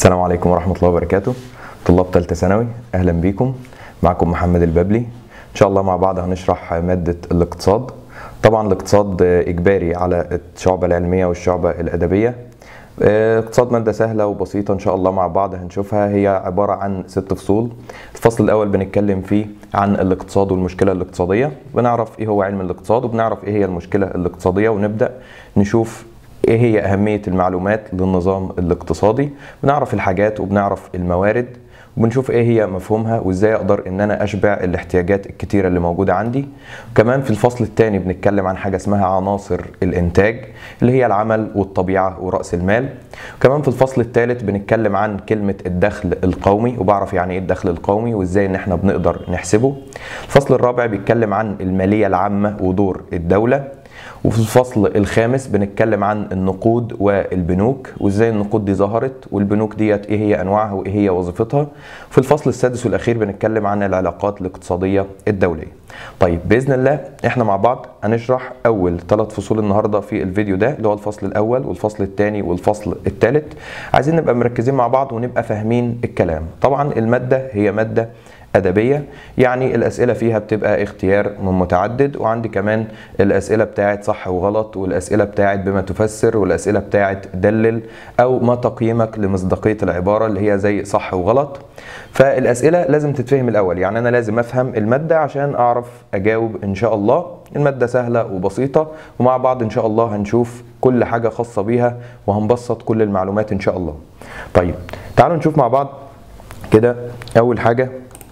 السلام عليكم ورحمة الله وبركاته طلاب ثالثة ثانوي أهلا بيكم معكم محمد البابلي إن شاء الله مع بعض هنشرح مادة الاقتصاد طبعا الاقتصاد إجباري على الشعبة العلمية والشعبة الأدبية آه، اقتصاد مادة سهلة وبسيطة إن شاء الله مع بعض هنشوفها هي عبارة عن ست فصول الفصل الأول بنتكلم فيه عن الاقتصاد والمشكلة الاقتصادية بنعرف إيه هو علم الاقتصاد وبنعرف إيه هي المشكلة الاقتصادية ونبدأ نشوف ايه هي اهميه المعلومات للنظام الاقتصادي بنعرف الحاجات وبنعرف الموارد وبنشوف ايه هي مفهومها وازاي اقدر ان انا اشبع الاحتياجات الكتيره اللي موجوده عندي كمان في الفصل الثاني بنتكلم عن حاجه اسمها عناصر الانتاج اللي هي العمل والطبيعه وراس المال كمان في الفصل الثالث بنتكلم عن كلمه الدخل القومي وبعرف يعني ايه الدخل القومي وازاي ان احنا بنقدر نحسبه الفصل الرابع بيتكلم عن الماليه العامه ودور الدوله وفي الفصل الخامس بنتكلم عن النقود والبنوك وازاي النقود دي ظهرت والبنوك ديت ايه هي انواعها وايه هي وظيفتها في الفصل السادس والاخير بنتكلم عن العلاقات الاقتصاديه الدوليه طيب باذن الله احنا مع بعض هنشرح اول ثلاث فصول النهارده في الفيديو ده اللي هو الفصل الاول والفصل الثاني والفصل الثالث عايزين نبقى مركزين مع بعض ونبقى فاهمين الكلام طبعا الماده هي ماده أدبية يعني الأسئلة فيها بتبقى اختيار من متعدد وعندي كمان الأسئلة بتاعت صح وغلط والأسئلة بتاعت بما تفسر والأسئلة بتاعت دلل أو ما تقييمك لمصداقية العبارة اللي هي زي صح وغلط فالأسئلة لازم تتفهم الأول يعني أنا لازم أفهم المادة عشان أعرف أجاوب إن شاء الله المادة سهلة وبسيطة ومع بعض إن شاء الله هنشوف كل حاجة خاصة بيها وهنبسط كل المعلومات إن شاء الله طيب تعالوا نشوف مع بعض كده أول حاجة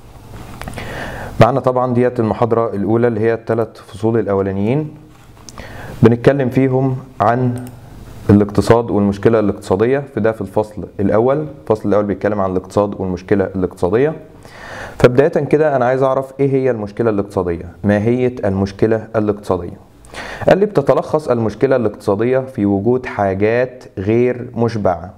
معنا طبعا ديت المحاضرة الأولى اللي هي الثلاث فصول الأولانيين بنتكلم فيهم عن الاقتصاد والمشكلة الاقتصادية في ده في الفصل الأول الفصل الأول بيتكلم عن الاقتصاد والمشكلة الاقتصادية فبداية كده أنا عايز أعرف إيه هي المشكلة الاقتصادية ماهية المشكلة الاقتصادية قال لي بتتلخص المشكلة الاقتصادية في وجود حاجات غير مشبعة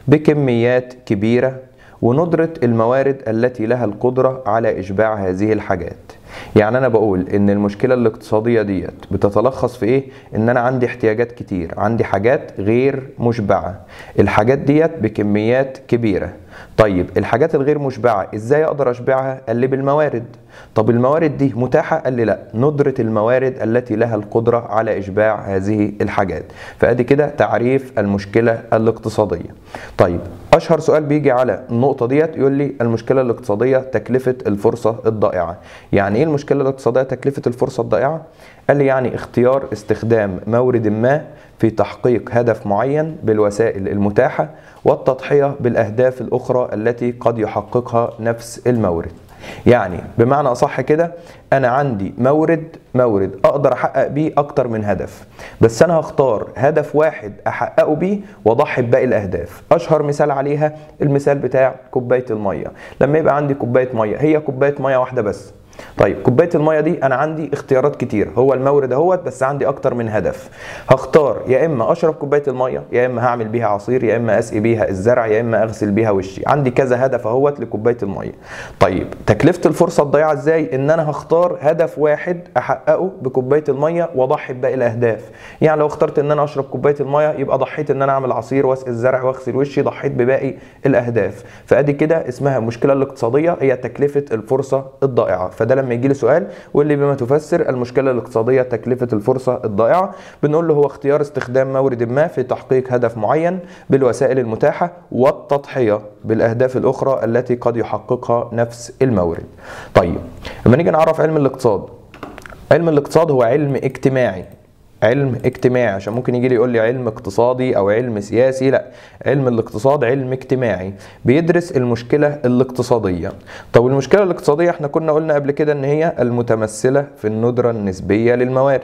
بكميات كبيرة وندرة الموارد التي لها القدرة على إشباع هذه الحاجات يعني أنا بقول إن المشكلة الاقتصادية ديت بتتلخص في إيه؟ إن أنا عندي احتياجات كتير عندي حاجات غير مشبعة الحاجات ديت بكميات كبيرة طيب الحاجات الغير مشبعة إزاي أقدر أشبعها؟ قال لي بالموارد طب الموارد دي متاحة؟ قال لي لا ندرة الموارد التي لها القدرة على إشباع هذه الحاجات فأدي كده تعريف المشكلة الاقتصادية طيب أشهر سؤال بيجي على النقطة ديت يقول لي المشكلة الاقتصادية تكلفة الفرصة الضائعة يعني إيه المشكلة الاقتصادية تكلفة الفرصة الضائعة؟ قال لي يعني اختيار استخدام مورد ما في تحقيق هدف معين بالوسائل المتاحة والتضحية بالأهداف الأخرى التي قد يحققها نفس المورد يعني بمعنى اصح كده انا عندي مورد مورد اقدر احقق بيه اكتر من هدف بس انا هختار هدف واحد احققه بيه واضحي بباقي الاهداف اشهر مثال عليها المثال بتاع كوبايه الميه لما يبقى عندي كوبايه ميه هي كوبايه ميه واحده بس طيب كوبايه الميه دي انا عندي اختيارات كتير هو المورد اهوت بس عندي اكتر من هدف هختار يا اما اشرب كوبايه الميه يا اما هعمل بيها عصير يا اما اسقي بيها الزرع يا اما اغسل بيها وشي عندي كذا هدف اهوت لكوبايه الميه طيب تكلفه الفرصه الضيعه ازاي ان انا هختار هدف واحد احققه بكوبايه الميه واضحي بباقي الاهداف يعني لو اخترت ان انا اشرب كوبايه الميه يبقى ضحيت ان انا اعمل عصير واسقي الزرع واغسل وشي ضحيت بباقي الاهداف فادي كده اسمها المشكله الاقتصاديه هي تكلفه الفرصه الضائعه فده لما يجي لي سؤال واللي بما تفسر المشكله الاقتصاديه تكلفه الفرصه الضائعه بنقول له هو اختيار استخدام مورد ما في تحقيق هدف معين بالوسائل المتاحه والتضحيه بالاهداف الاخرى التي قد يحققها نفس المورد طيب لما نيجي نعرف علم الاقتصاد علم الاقتصاد هو علم اجتماعي علم اجتماعي عشان ممكن يجي لي يقول لي علم اقتصادي او علم سياسي لا علم الاقتصاد علم اجتماعي بيدرس المشكله الاقتصاديه طب المشكله الاقتصاديه احنا كنا قلنا قبل كده ان هي المتمثله في الندره النسبيه للموارد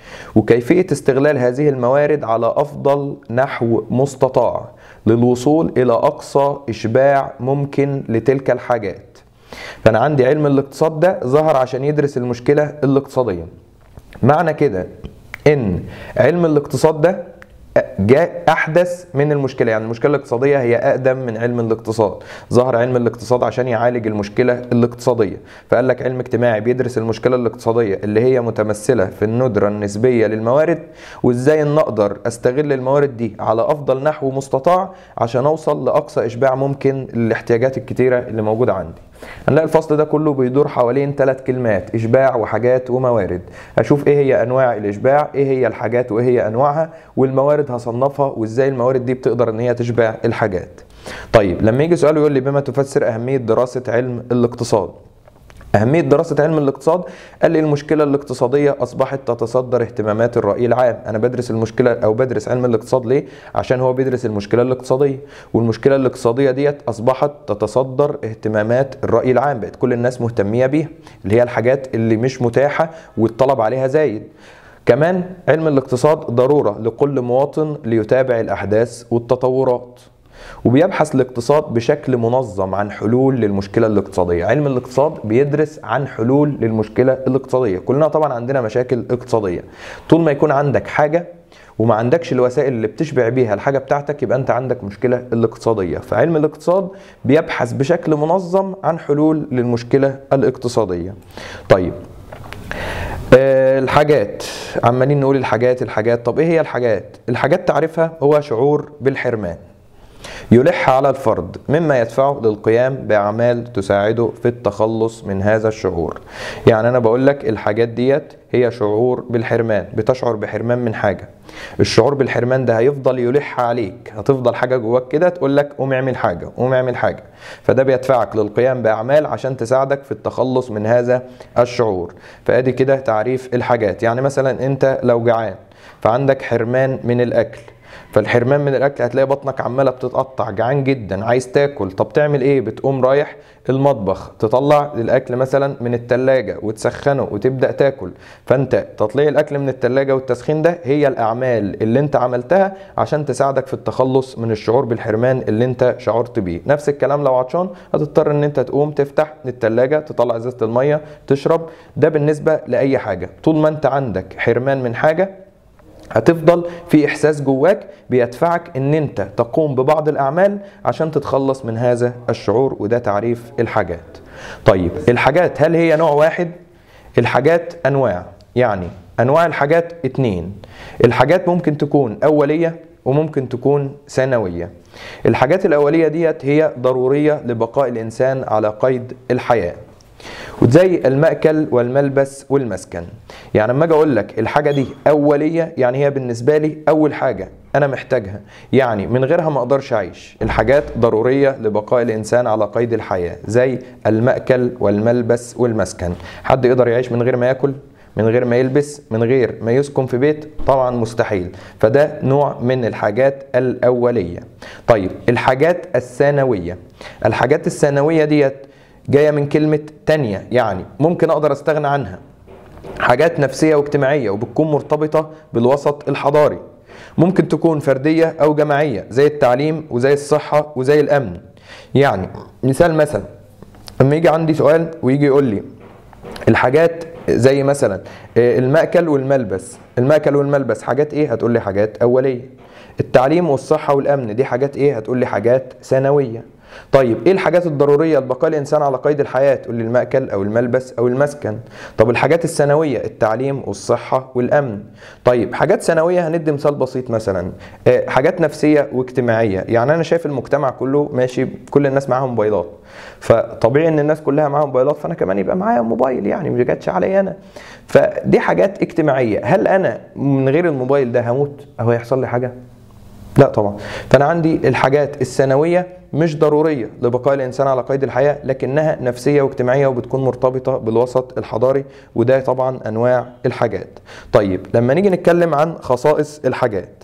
وكيفيه استغلال هذه الموارد على افضل نحو مستطاع للوصول الى اقصى اشباع ممكن لتلك الحاجات فانا عندي علم الاقتصاد ده ظهر عشان يدرس المشكله الاقتصاديه معنى كده ان علم الاقتصاد ده جاء احدث من المشكله يعني المشكله الاقتصاديه هي اقدم من علم الاقتصاد ظهر علم الاقتصاد عشان يعالج المشكله الاقتصاديه فقال لك علم اجتماعي بيدرس المشكله الاقتصاديه اللي هي متمثله في الندره النسبيه للموارد وازاي ان اقدر استغل الموارد دي على افضل نحو مستطاع عشان اوصل لاقصى اشباع ممكن للاحتياجات الكتيره اللي موجوده عندي هنلاقي الفصل ده كله بيدور حوالين ثلاث كلمات اشباع وحاجات وموارد هشوف ايه هي انواع الاشباع ايه هي الحاجات وايه هي انواعها والموارد هصنفها وازاي الموارد دي بتقدر ان هي تشبع الحاجات طيب لما يجي سؤال يقول لي بما تفسر اهميه دراسه علم الاقتصاد أهمية دراسة علم الاقتصاد قال لي المشكلة الاقتصادية أصبحت تتصدر اهتمامات الرأي العام أنا بدرس المشكلة أو بدرس علم الاقتصاد ليه؟ عشان هو بيدرس المشكلة الاقتصادية والمشكلة الاقتصادية ديت أصبحت تتصدر اهتمامات الرأي العام بقت كل الناس مهتمية بيها اللي هي الحاجات اللي مش متاحة والطلب عليها زايد كمان علم الاقتصاد ضرورة لكل مواطن ليتابع الأحداث والتطورات وبيبحث الاقتصاد بشكل منظم عن حلول للمشكلة الاقتصادية علم الاقتصاد بيدرس عن حلول للمشكلة الاقتصادية كلنا طبعا عندنا مشاكل اقتصادية طول ما يكون عندك حاجة وما عندكش الوسائل اللي بتشبع بيها الحاجة بتاعتك يبقى انت عندك مشكلة الاقتصادية فعلم الاقتصاد بيبحث بشكل منظم عن حلول للمشكلة الاقتصادية طيب آه، الحاجات عمالين نقول الحاجات الحاجات طب ايه هي الحاجات الحاجات تعرفها هو شعور بالحرمان يلح على الفرد مما يدفعه للقيام بأعمال تساعده في التخلص من هذا الشعور يعني أنا بقول لك الحاجات ديت هي شعور بالحرمان بتشعر بحرمان من حاجة الشعور بالحرمان ده هيفضل يلح عليك هتفضل حاجة جواك كده تقول لك قوم اعمل حاجة قوم اعمل حاجة فده بيدفعك للقيام بأعمال عشان تساعدك في التخلص من هذا الشعور فادي كده تعريف الحاجات يعني مثلا انت لو جعان فعندك حرمان من الأكل فالحرمان من الاكل هتلاقي بطنك عماله بتتقطع جعان جدا عايز تاكل طب تعمل ايه بتقوم رايح المطبخ تطلع الاكل مثلا من التلاجة وتسخنه وتبدا تاكل فانت تطليع الاكل من التلاجة والتسخين ده هي الاعمال اللي انت عملتها عشان تساعدك في التخلص من الشعور بالحرمان اللي انت شعرت بيه نفس الكلام لو عطشان هتضطر ان انت تقوم تفتح التلاجة تطلع ازازه الميه تشرب ده بالنسبه لاي حاجه طول ما انت عندك حرمان من حاجه هتفضل في احساس جواك بيدفعك ان انت تقوم ببعض الاعمال عشان تتخلص من هذا الشعور وده تعريف الحاجات طيب الحاجات هل هي نوع واحد الحاجات انواع يعني انواع الحاجات اتنين الحاجات ممكن تكون اوليه وممكن تكون ثانويه الحاجات الاوليه ديت هي ضروريه لبقاء الانسان على قيد الحياه وزي المأكل والملبس والمسكن يعني لما اجي اقول لك الحاجه دي اوليه يعني هي بالنسبه لي اول حاجه انا محتاجها يعني من غيرها ما اقدرش اعيش الحاجات ضروريه لبقاء الانسان على قيد الحياه زي المأكل والملبس والمسكن حد يقدر يعيش من غير ما ياكل من غير ما يلبس من غير ما يسكن في بيت طبعا مستحيل فده نوع من الحاجات الأولية طيب الحاجات الثانوية الحاجات الثانوية ديت جاية من كلمة تانية يعني ممكن أقدر أستغنى عنها حاجات نفسية واجتماعية وبتكون مرتبطة بالوسط الحضاري ممكن تكون فردية أو جماعية زي التعليم وزي الصحة وزي الأمن يعني مثال مثلا لما يجي عندي سؤال ويجي يقول لي الحاجات زي مثلا المأكل والملبس المأكل والملبس حاجات ايه هتقول لي حاجات أولية التعليم والصحة والأمن دي حاجات ايه هتقول لي حاجات ثانوية طيب ايه الحاجات الضروريه لبقاء الانسان على قيد الحياه تقول لي المأكل او الملبس او المسكن طب الحاجات الثانويه التعليم والصحه والامن طيب حاجات ثانويه هندي مثال بسيط مثلا حاجات نفسيه واجتماعيه يعني انا شايف المجتمع كله ماشي كل الناس معاها موبايلات فطبيعي ان الناس كلها معاها موبايلات فانا كمان يبقى معايا موبايل يعني مش جاتش عليا انا فدي حاجات اجتماعيه هل انا من غير الموبايل ده هموت او هيحصل لي حاجه لا طبعا فانا عندي الحاجات الثانويه مش ضروريه لبقاء الانسان على قيد الحياه لكنها نفسيه واجتماعيه وبتكون مرتبطه بالوسط الحضاري وده طبعا انواع الحاجات طيب لما نيجي نتكلم عن خصائص الحاجات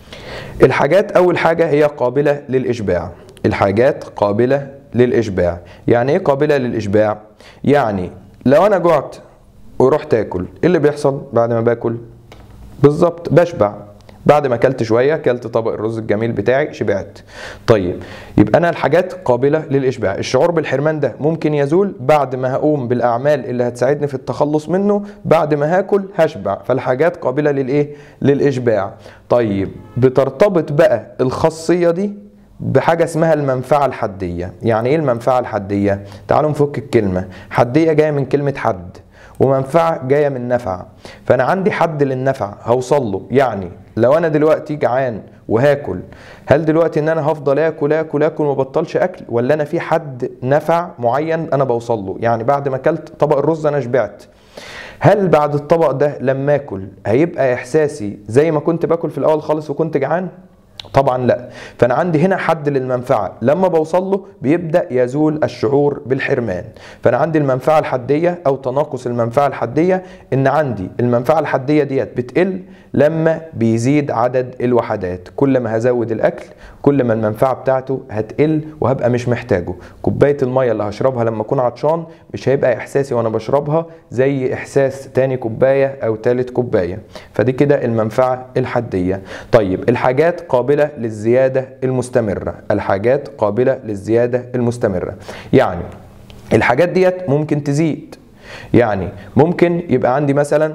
الحاجات اول حاجه هي قابله للاشباع الحاجات قابله للاشباع يعني ايه قابله للاشباع يعني لو انا جعت ورحت اكل ايه اللي بيحصل بعد ما باكل بالظبط بشبع بعد ما اكلت شويه اكلت طبق الرز الجميل بتاعي شبعت طيب يبقى انا الحاجات قابله للاشباع الشعور بالحرمان ده ممكن يزول بعد ما هقوم بالاعمال اللي هتساعدني في التخلص منه بعد ما هاكل هشبع فالحاجات قابله للايه للاشباع طيب بترتبط بقى الخاصيه دي بحاجه اسمها المنفعه الحديه يعني ايه المنفعه الحديه تعالوا نفك الكلمه حديه جايه من كلمه حد ومنفعه جايه من نفع فانا عندي حد للنفع هوصل له يعني لو انا دلوقتي جعان وهاكل هل دلوقتي ان انا هفضل اكل اكل اكل وما بطلش اكل ولا انا في حد نفع معين انا بوصل له يعني بعد ما اكلت طبق الرز انا شبعت هل بعد الطبق ده لما اكل هيبقى احساسي زي ما كنت باكل في الاول خالص وكنت جعان طبعا لا فانا عندي هنا حد للمنفعه لما بوصل له بيبدا يزول الشعور بالحرمان فانا عندي المنفعه الحديه او تناقص المنفعه الحديه ان عندي المنفعه الحديه ديت بتقل لما بيزيد عدد الوحدات كل ما هزود الاكل كل ما المنفعه بتاعته هتقل وهبقى مش محتاجه كوبايه الميه اللي هشربها لما اكون عطشان مش هيبقى احساسي وانا بشربها زي احساس تاني كوبايه او تالت كوبايه فدي كده المنفعه الحديه طيب الحاجات قابله للزياده المستمره الحاجات قابله للزياده المستمره يعني الحاجات ديت ممكن تزيد يعني ممكن يبقى عندي مثلا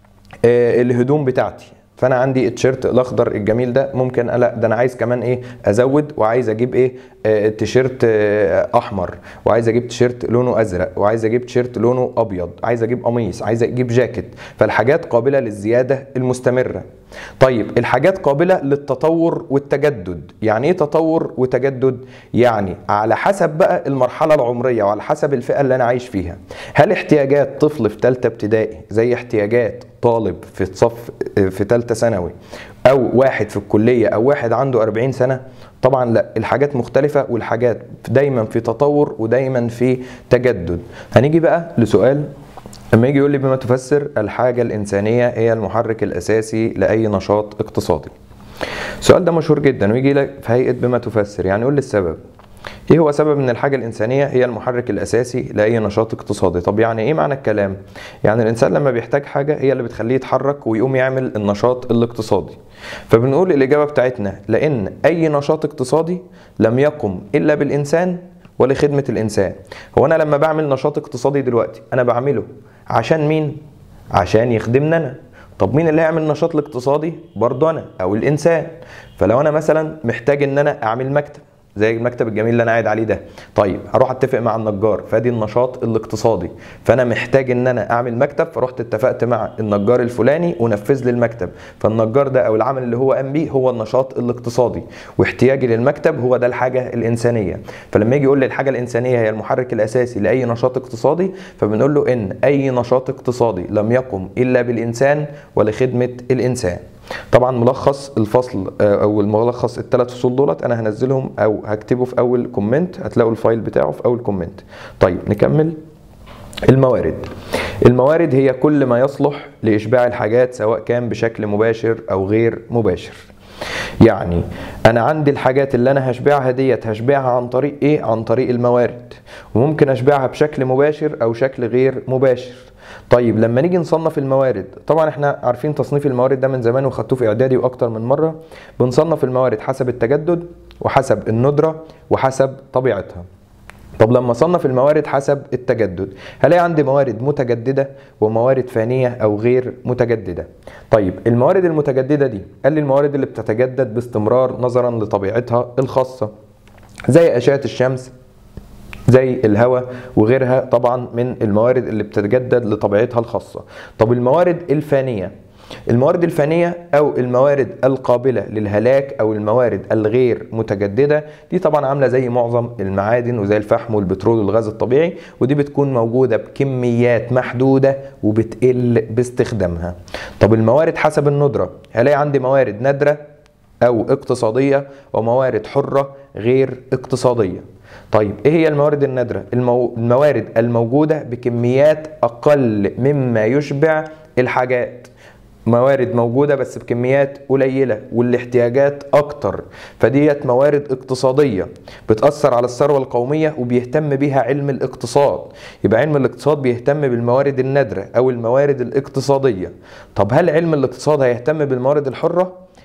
آه، الهدوم بتاعتي فانا عندي التيشيرت الاخضر الجميل ده ممكن لا ده انا عايز كمان ايه ازود وعايز اجيب ايه آه، تيشيرت آه، احمر وعايز اجيب تيشيرت لونه ازرق وعايز اجيب تيشيرت لونه ابيض عايز اجيب قميص عايز اجيب جاكيت فالحاجات قابله للزياده المستمره طيب الحاجات قابله للتطور والتجدد يعني ايه تطور وتجدد يعني على حسب بقى المرحله العمريه وعلى حسب الفئه اللي انا عايش فيها هل احتياجات طفل في ثالثه ابتدائي زي احتياجات طالب في صف في ثالثه ثانوي او واحد في الكليه او واحد عنده 40 سنه طبعا لا الحاجات مختلفه والحاجات دايما في تطور ودايما في تجدد هنيجي بقى لسؤال لما يجي يقول لي بما تفسر الحاجه الانسانيه هي المحرك الاساسي لاي نشاط اقتصادي السؤال ده مشهور جدا ويجي لك في هيئه بما تفسر يعني قول لي السبب ايه هو سبب ان الحاجه الانسانيه هي المحرك الاساسي لاي نشاط اقتصادي طب يعني ايه معنى الكلام يعني الانسان لما بيحتاج حاجه هي اللي بتخليه يتحرك ويقوم يعمل النشاط الاقتصادي فبنقول الاجابه بتاعتنا لان اي نشاط اقتصادي لم يقم الا بالانسان ولخدمه الانسان هو انا لما بعمل نشاط اقتصادي دلوقتي انا بعمله عشان مين عشان يخدمنا انا طب مين اللي هيعمل النشاط الاقتصادي برضه انا او الانسان فلو انا مثلا محتاج ان انا اعمل مكتب زي المكتب الجميل اللي انا قاعد عليه ده طيب هروح اتفق مع النجار فادي النشاط الاقتصادي فانا محتاج ان انا اعمل مكتب فرحت اتفقت مع النجار الفلاني ونفذ لي المكتب فالنجار ده او العمل اللي هو قام بيه هو النشاط الاقتصادي واحتياجي للمكتب هو ده الحاجه الانسانيه فلما يجي يقول لي الحاجه الانسانيه هي المحرك الاساسي لاي نشاط اقتصادي فبنقول له ان اي نشاط اقتصادي لم يقم الا بالانسان ولخدمه الانسان طبعا ملخص الفصل آه، او الملخص الثلاث فصول دولت انا هنزلهم او هكتبه في اول كومنت هتلاقوا الفايل بتاعه في اول كومنت طيب نكمل الموارد الموارد هي كل ما يصلح لاشباع الحاجات سواء كان بشكل مباشر او غير مباشر يعني انا عندي الحاجات اللي انا هشبعها ديت هشبعها عن طريق ايه عن طريق الموارد وممكن اشبعها بشكل مباشر او شكل غير مباشر طيب لما نيجي نصنف الموارد طبعا احنا عارفين تصنيف الموارد ده من زمان وخدتوه في اعدادي واكتر من مره بنصنف الموارد حسب التجدد وحسب الندره وحسب طبيعتها طب لما صنف الموارد حسب التجدد هلاقي عندي موارد متجددة وموارد فانية أو غير متجددة طيب الموارد المتجددة دي قال لي الموارد اللي بتتجدد باستمرار نظرا لطبيعتها الخاصة زي أشعة الشمس زي الهواء وغيرها طبعا من الموارد اللي بتتجدد لطبيعتها الخاصة طب الموارد الفانية الموارد الفانية أو الموارد القابلة للهلاك أو الموارد الغير متجددة دي طبعا عاملة زي معظم المعادن وزي الفحم والبترول والغاز الطبيعي ودي بتكون موجودة بكميات محدودة وبتقل باستخدامها طب الموارد حسب الندرة هلاقي عندي موارد نادرة أو اقتصادية وموارد حرة غير اقتصادية طيب ايه هي الموارد النادرة؟ المو... الموارد الموجودة بكميات أقل مما يشبع الحاجات موارد موجودة بس بكميات قليلة والاحتياجات أكتر فديت موارد اقتصادية بتأثر على الثروة القومية وبيهتم بيها علم الاقتصاد يبقى علم الاقتصاد بيهتم بالموارد النادرة أو الموارد الاقتصادية طب هل علم الاقتصاد هيهتم بالموارد الحرة؟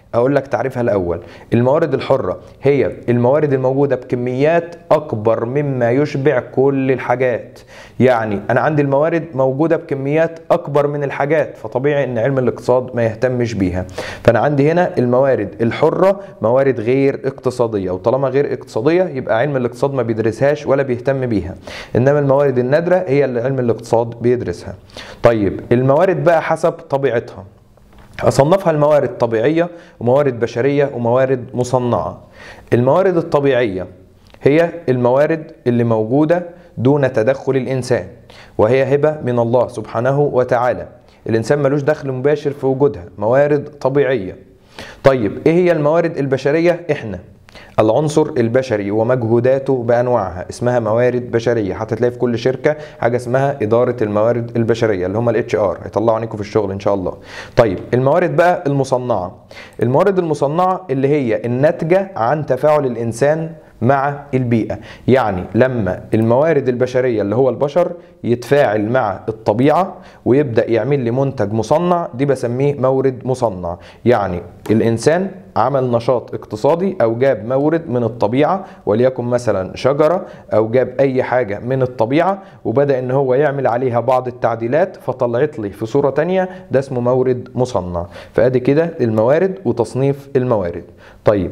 اقول لك تعريفها الاول الموارد الحره هي الموارد الموجوده بكميات اكبر مما يشبع كل الحاجات يعني انا عندي الموارد موجوده بكميات اكبر من الحاجات فطبيعي ان علم الاقتصاد ما يهتمش بيها فانا عندي هنا الموارد الحره موارد غير اقتصاديه وطالما غير اقتصاديه يبقى علم الاقتصاد ما بيدرسهاش ولا بيهتم بيها انما الموارد النادره هي اللي علم الاقتصاد بيدرسها طيب الموارد بقى حسب طبيعتها أصنفها الموارد طبيعية وموارد بشرية وموارد مصنعة الموارد الطبيعية هي الموارد اللي موجودة دون تدخل الإنسان وهي هبة من الله سبحانه وتعالى الإنسان ملوش دخل مباشر في وجودها موارد طبيعية طيب إيه هي الموارد البشرية؟ إحنا العنصر البشري ومجهوداته بانواعها اسمها موارد بشريه حتى تلاقي في كل شركه حاجه اسمها اداره الموارد البشريه اللي هم الاتش ار هيطلعوا عليكم في الشغل ان شاء الله طيب الموارد بقى المصنعه الموارد المصنعه اللي هي الناتجه عن تفاعل الانسان مع البيئة يعني لما الموارد البشرية اللي هو البشر يتفاعل مع الطبيعة ويبدأ يعمل لي منتج مصنع دي بسميه مورد مصنع يعني الإنسان عمل نشاط اقتصادي او جاب مورد من الطبيعه وليكن مثلا شجره او جاب اي حاجه من الطبيعه وبدا ان هو يعمل عليها بعض التعديلات فطلعت لي في صوره تانية ده اسمه مورد مصنع فادي كده الموارد وتصنيف الموارد طيب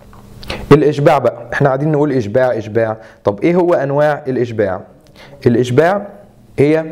الاشباع بقى احنا قاعدين نقول اشباع اشباع طب ايه هو انواع الاشباع الاشباع هي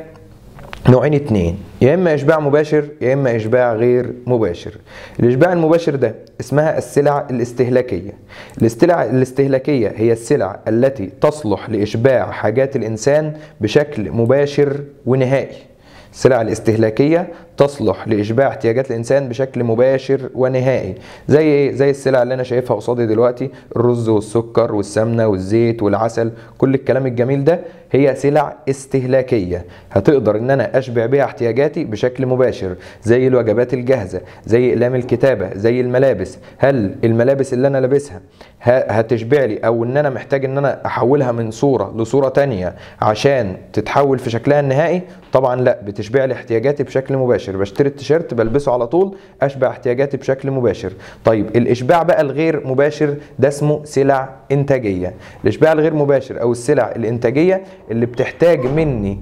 نوعين اتنين يا اما اشباع مباشر يا اما اشباع غير مباشر الاشباع المباشر ده اسمها السلع الاستهلاكيه السلع الاستهلاكيه هي السلع التي تصلح لاشباع حاجات الانسان بشكل مباشر ونهائي السلع الاستهلاكية تصلح لإشباع احتياجات الإنسان بشكل مباشر ونهائي زي إيه؟ زي السلع اللي أنا شايفها قصادي دلوقتي الرز والسكر والسمنة والزيت والعسل كل الكلام الجميل ده هي سلع استهلاكية هتقدر إن أنا أشبع بيها احتياجاتي بشكل مباشر زي الوجبات الجاهزة زي أقلام الكتابة زي الملابس هل الملابس اللي أنا لابسها هتشبع لي أو إن أنا محتاج إن أنا أحولها من صورة لصورة تانية عشان تتحول في شكلها النهائي طبعا لا بتشبع لي احتياجاتي بشكل مباشر بشتري التيشيرت بلبسه على طول اشبع احتياجاتي بشكل مباشر طيب الاشباع بقى الغير مباشر ده اسمه سلع انتاجيه الاشباع الغير مباشر او السلع الانتاجيه اللي بتحتاج مني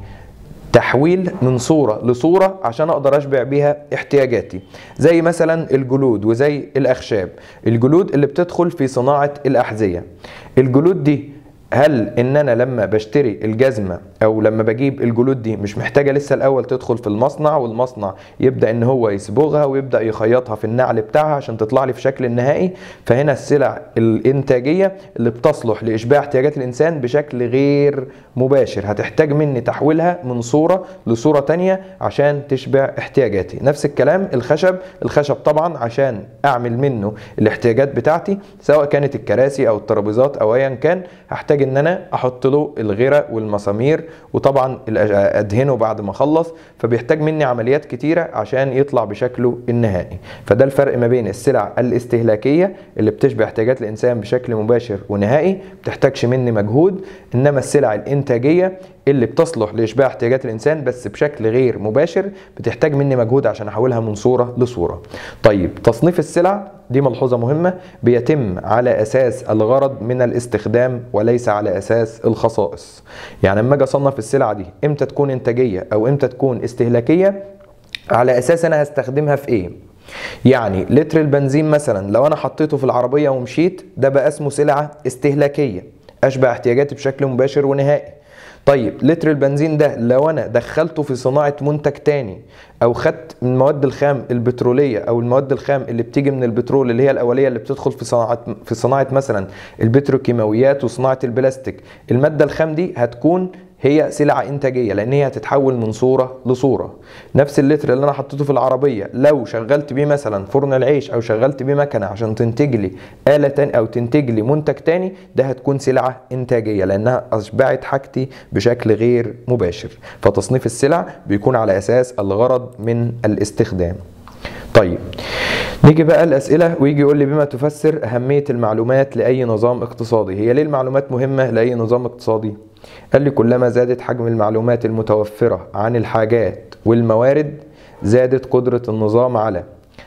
تحويل من صورة لصورة عشان أقدر أشبع بيها احتياجاتي زي مثلا الجلود وزي الأخشاب الجلود اللي بتدخل في صناعة الأحذية الجلود دي هل ان انا لما بشتري الجزمه او لما بجيب الجلود دي مش محتاجه لسه الاول تدخل في المصنع والمصنع يبدا ان هو يصبغها ويبدا يخيطها في النعل بتاعها عشان تطلع لي في شكل النهائي فهنا السلع الانتاجيه اللي بتصلح لاشباع احتياجات الانسان بشكل غير مباشر هتحتاج مني تحويلها من صوره لصوره تانية عشان تشبع احتياجاتي نفس الكلام الخشب الخشب طبعا عشان اعمل منه الاحتياجات بتاعتي سواء كانت الكراسي او الترابيزات او ايا كان هحتاج ان انا احط له الغيره والمسامير وطبعا ادهنه بعد ما اخلص فبيحتاج مني عمليات كتيره عشان يطلع بشكله النهائي فده الفرق ما بين السلع الاستهلاكيه اللي بتشبع احتياجات الانسان بشكل مباشر ونهائي بتحتاجش مني مجهود انما السلع الانتاجيه اللي بتصلح لاشباع احتياجات الانسان بس بشكل غير مباشر بتحتاج مني مجهود عشان احولها من صوره لصوره طيب تصنيف السلع دي ملحوظة مهمة بيتم على أساس الغرض من الاستخدام وليس على أساس الخصائص يعني لما أجي أصنف السلعة دي إمتى تكون إنتاجية أو إمتى تكون استهلاكية على أساس أنا هستخدمها في إيه يعني لتر البنزين مثلا لو أنا حطيته في العربية ومشيت ده بقى اسمه سلعة استهلاكية أشبع احتياجاتي بشكل مباشر ونهائي طيب لتر البنزين ده لو انا دخلته في صناعه منتج تاني او خدت من المواد الخام البتروليه او المواد الخام اللي بتيجي من البترول اللي هي الاوليه اللي بتدخل في صناعه في صناعه مثلا البتروكيماويات وصناعه البلاستيك الماده الخام دي هتكون هي سلعة إنتاجية لأن هي هتتحول من صورة لصورة نفس اللتر اللي أنا حطيته في العربية لو شغلت بيه مثلا فرن العيش أو شغلت بيه مكنة عشان تنتج لي آلة تاني أو تنتج لي منتج تاني ده هتكون سلعة إنتاجية لأنها أشبعت حاجتي بشكل غير مباشر فتصنيف السلع بيكون على أساس الغرض من الاستخدام طيب نيجي بقى الأسئلة ويجي يقول لي بما تفسر أهمية المعلومات لأي نظام اقتصادي هي ليه المعلومات مهمة لأي نظام اقتصادي قال لي كلما زادت حجم المعلومات المتوفرة عن الحاجات والموارد زادت قدرة النظام على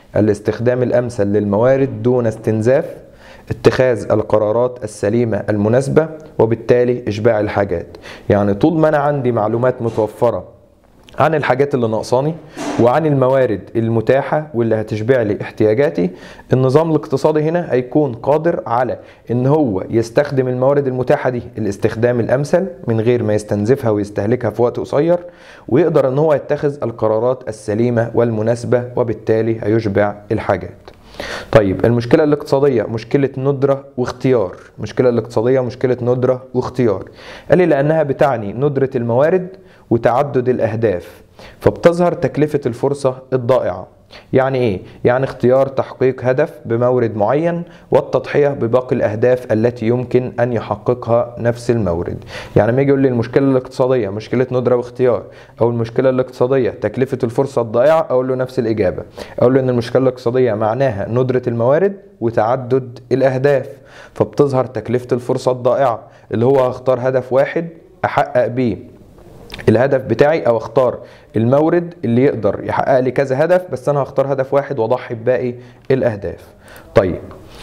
الاستخدام الامثل للموارد دون استنزاف اتخاذ القرارات السليمة المناسبة وبالتالي إشباع الحاجات يعني طول ما أنا عندي معلومات متوفرة عن الحاجات اللي ناقصاني وعن الموارد المتاحة واللي هتشبع لي احتياجاتي النظام الاقتصادي هنا هيكون قادر على ان هو يستخدم الموارد المتاحة دي الاستخدام الامثل من غير ما يستنزفها ويستهلكها في وقت قصير ويقدر ان هو يتخذ القرارات السليمة والمناسبة وبالتالي هيشبع الحاجات طيب المشكلة الاقتصادية مشكلة ندرة واختيار المشكلة الاقتصادية مشكلة ندرة واختيار قال لي لأنها بتعني ندرة الموارد وتعدد الأهداف فبتظهر تكلفة الفرصة الضائعة يعني ايه؟ يعني اختيار تحقيق هدف بمورد معين والتضحية بباقي الأهداف التي يمكن أن يحققها نفس المورد. يعني لما يجي يقول لي المشكلة الاقتصادية مشكلة ندرة واختيار أو المشكلة الاقتصادية تكلفة الفرصة الضائعة أقول له نفس الإجابة. أقول له إن المشكلة الاقتصادية معناها ندرة الموارد وتعدد الأهداف. فبتظهر تكلفة الفرصة الضائعة اللي هو هختار هدف واحد أحقق بيه الهدف بتاعي او اختار المورد اللي يقدر يحقق لي كذا هدف بس انا هختار هدف واحد واضحي بباقي الاهداف طيب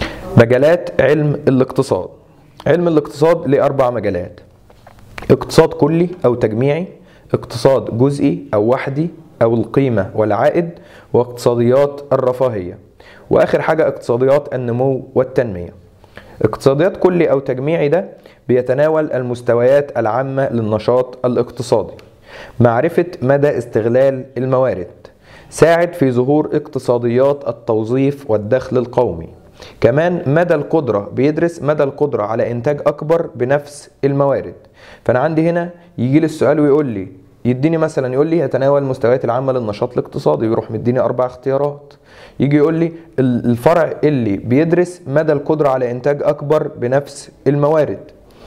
مجالات علم الاقتصاد علم الاقتصاد ليه اربع مجالات اقتصاد كلي او تجميعي اقتصاد جزئي او وحدي او القيمه والعائد واقتصاديات الرفاهيه واخر حاجه اقتصاديات النمو والتنميه اقتصاديات كلي او تجميعي ده بيتناول المستويات العامة للنشاط الاقتصادي معرفة مدى استغلال الموارد ساعد في ظهور اقتصاديات التوظيف والدخل القومي كمان مدى القدرة بيدرس مدى القدرة على إنتاج أكبر بنفس الموارد فأنا عندي هنا يجي لي السؤال ويقول لي يديني مثلا يقول لي يتناول المستويات العامة للنشاط الاقتصادي يروح مديني أربع اختيارات يجي يقول لي الفرع اللي بيدرس مدى القدرة على إنتاج أكبر بنفس الموارد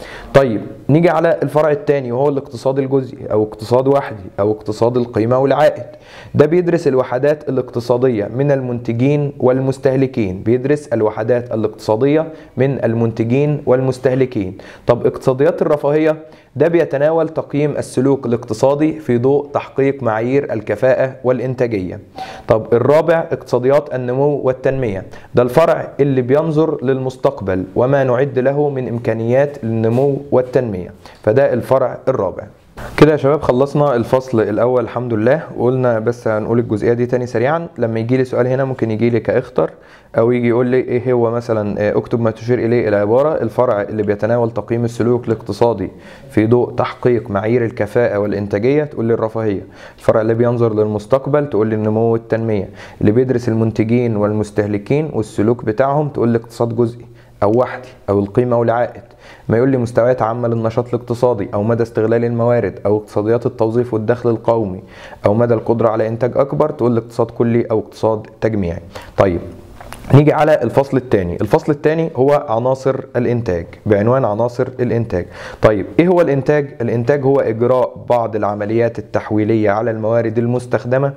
طيب نيجي على الفرع الثاني وهو الاقتصاد الجزئي او اقتصاد وحدي او اقتصاد القيمه والعائد ده بيدرس الوحدات الاقتصاديه من المنتجين والمستهلكين بيدرس الوحدات الاقتصاديه من المنتجين والمستهلكين طب اقتصاديات الرفاهيه ده بيتناول تقييم السلوك الاقتصادي في ضوء تحقيق معايير الكفاءة والإنتاجية. طب الرابع اقتصاديات النمو والتنمية، ده الفرع اللي بينظر للمستقبل وما نعد له من إمكانيات للنمو والتنمية، فده الفرع الرابع. كده يا شباب خلصنا الفصل الاول الحمد لله وقلنا بس هنقول الجزئيه دي تاني سريعا لما يجي لي سؤال هنا ممكن يجي لي كاختر او يجي يقول لي ايه هو مثلا اكتب ما تشير اليه العباره الفرع اللي بيتناول تقييم السلوك الاقتصادي في ضوء تحقيق معايير الكفاءه والانتاجيه تقول لي الرفاهيه الفرع اللي بينظر للمستقبل تقول لي النمو والتنميه اللي بيدرس المنتجين والمستهلكين والسلوك بتاعهم تقول لي اقتصاد جزئي او وحدي او القيمه والعائد ما يقول لي مستويات عامه للنشاط الاقتصادي او مدى استغلال الموارد او اقتصاديات التوظيف والدخل القومي او مدى القدره على انتاج اكبر تقول لي اقتصاد كلي او اقتصاد تجميعي طيب نيجي على الفصل الثاني الفصل الثاني هو عناصر الانتاج بعنوان عناصر الانتاج طيب ايه هو الانتاج الانتاج هو اجراء بعض العمليات التحويليه على الموارد المستخدمه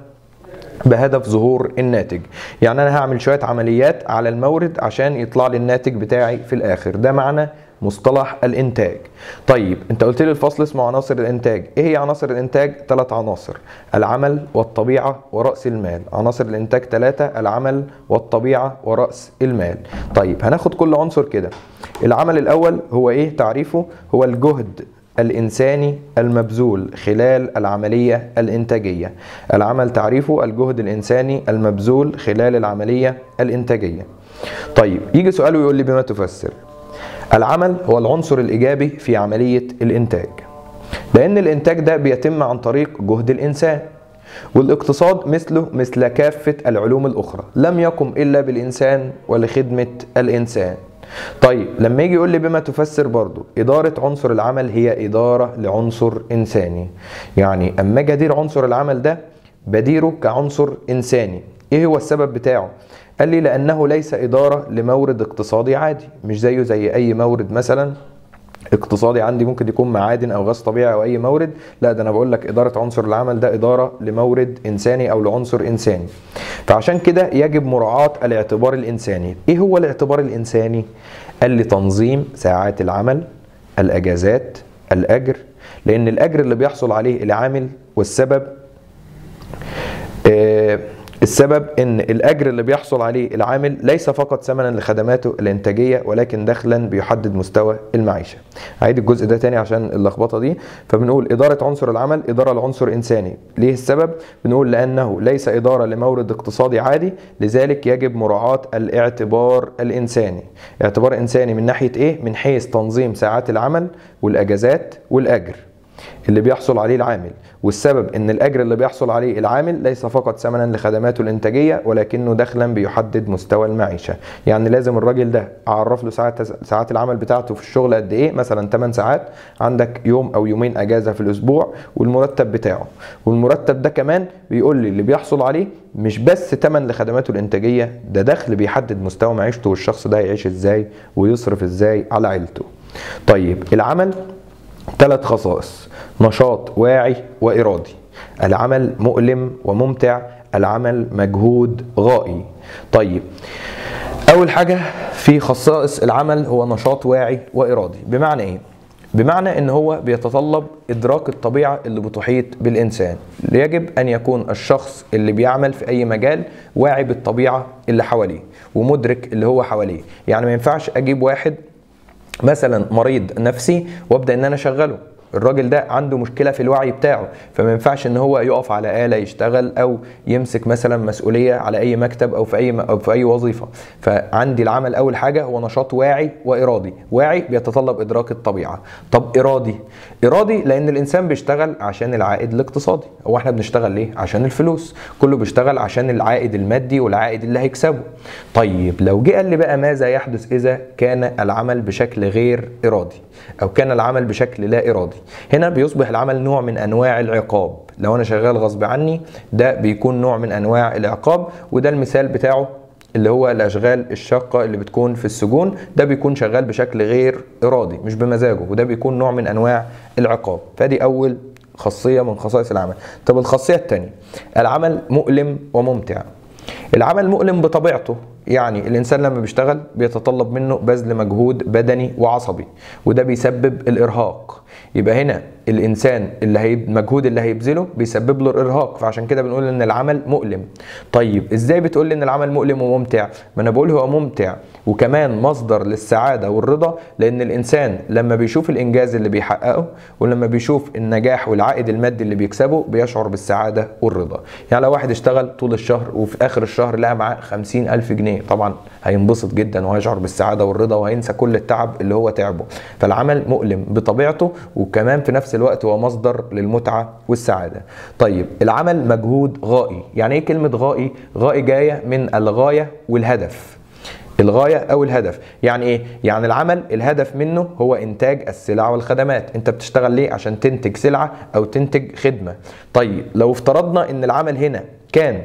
بهدف ظهور الناتج يعني انا هعمل شويه عمليات على المورد عشان يطلع لي الناتج بتاعي في الاخر ده معنى مصطلح الانتاج طيب انت قلت لي الفصل اسمه عناصر الانتاج ايه هي عناصر الانتاج ثلاث عناصر العمل والطبيعه وراس المال عناصر الانتاج ثلاثه العمل والطبيعه وراس المال طيب هناخد كل عنصر كده العمل الاول هو ايه تعريفه هو الجهد الإنساني المبذول خلال العملية الإنتاجية العمل تعريفه الجهد الإنساني المبذول خلال العملية الإنتاجية طيب يجي سؤال ويقول لي بما تفسر العمل هو العنصر الإيجابي في عملية الإنتاج لأن الإنتاج ده بيتم عن طريق جهد الإنسان والاقتصاد مثله مثل كافة العلوم الأخرى لم يقم إلا بالإنسان ولخدمة الإنسان طيب لما يجي يقول لي بما تفسر برضو إدارة عنصر العمل هي إدارة لعنصر إنساني يعني أما أجي أدير عنصر العمل ده بديره كعنصر إنساني إيه هو السبب بتاعه؟ قال لي لأنه ليس إدارة لمورد اقتصادي عادي مش زيه زي أي مورد مثلا اقتصادي عندي ممكن يكون معادن او غاز طبيعي او اي مورد لا ده انا بقول لك اداره عنصر العمل ده اداره لمورد انساني او لعنصر انساني فعشان كده يجب مراعاه الاعتبار الانساني ايه هو الاعتبار الانساني قال لي تنظيم ساعات العمل الاجازات الاجر لان الاجر اللي بيحصل عليه العامل والسبب آه السبب ان الاجر اللي بيحصل عليه العامل ليس فقط ثمنا لخدماته الانتاجيه ولكن دخلا بيحدد مستوى المعيشه هعيد الجزء ده تاني عشان اللخبطه دي فبنقول اداره عنصر العمل اداره لعنصر انساني ليه السبب بنقول لانه ليس اداره لمورد اقتصادي عادي لذلك يجب مراعاه الاعتبار الانساني اعتبار انساني من ناحيه ايه من حيث تنظيم ساعات العمل والاجازات والاجر اللي بيحصل عليه العامل والسبب ان الاجر اللي بيحصل عليه العامل ليس فقط ثمنا لخدماته الانتاجيه ولكنه دخلا بيحدد مستوى المعيشه يعني لازم الراجل ده اعرف له ساعات ساعات العمل بتاعته في الشغل قد ايه مثلا 8 ساعات عندك يوم او يومين اجازه في الاسبوع والمرتب بتاعه والمرتب ده كمان بيقول لي اللي بيحصل عليه مش بس ثمن لخدماته الانتاجيه ده دخل بيحدد مستوى معيشته والشخص ده هيعيش ازاي ويصرف ازاي على عيلته طيب العمل ثلاث خصائص نشاط واعي وإرادي العمل مؤلم وممتع العمل مجهود غائي طيب أول حاجة في خصائص العمل هو نشاط واعي وإرادي بمعنى إيه؟ بمعنى ان هو بيتطلب ادراك الطبيعه اللي بتحيط بالانسان يجب ان يكون الشخص اللي بيعمل في اي مجال واعي بالطبيعه اللي حواليه ومدرك اللي هو حواليه يعني ما ينفعش اجيب واحد مثلا مريض نفسي وابدا ان انا اشغله الراجل ده عنده مشكله في الوعي بتاعه فما ينفعش ان هو يقف على اله يشتغل او يمسك مثلا مسؤوليه على اي مكتب او في اي او في اي وظيفه فعندي العمل اول حاجه هو نشاط واعي وارادي واعي بيتطلب ادراك الطبيعه طب ارادي ارادي لان الانسان بيشتغل عشان العائد الاقتصادي هو احنا بنشتغل ليه عشان الفلوس كله بيشتغل عشان العائد المادي والعائد اللي هيكسبه طيب لو جه قال لي بقى ماذا يحدث اذا كان العمل بشكل غير ارادي او كان العمل بشكل لا ارادي هنا بيصبح العمل نوع من انواع العقاب لو انا شغال غصب عني ده بيكون نوع من انواع العقاب وده المثال بتاعه اللي هو الاشغال الشاقه اللي بتكون في السجون ده بيكون شغال بشكل غير ارادي مش بمزاجه وده بيكون نوع من انواع العقاب فدي اول خاصيه من خصائص العمل طب الخاصيه الثانيه العمل مؤلم وممتع العمل مؤلم بطبيعته يعني الانسان لما بيشتغل بيتطلب منه بذل مجهود بدني وعصبي وده بيسبب الارهاق يبقى هنا الانسان اللي هي المجهود اللي هيبذله بيسبب له الارهاق فعشان كده بنقول ان العمل مؤلم طيب ازاي بتقول لي ان العمل مؤلم وممتع ما انا بقول هو ممتع وكمان مصدر للسعاده والرضا لان الانسان لما بيشوف الانجاز اللي بيحققه ولما بيشوف النجاح والعائد المادي اللي بيكسبه بيشعر بالسعاده والرضا يعني لو واحد اشتغل طول الشهر وفي اخر الشهر لقى معاه 50000 جنيه طبعا هينبسط جدا وهيشعر بالسعاده والرضا وهينسى كل التعب اللي هو تعبه فالعمل مؤلم بطبيعته وكمان في نفس الوقت هو مصدر للمتعه والسعاده طيب العمل مجهود غائي يعني ايه كلمه غائي غائي جايه من الغايه والهدف الغايه او الهدف يعني ايه يعني العمل الهدف منه هو انتاج السلع والخدمات انت بتشتغل ليه عشان تنتج سلعه او تنتج خدمه طيب لو افترضنا ان العمل هنا كان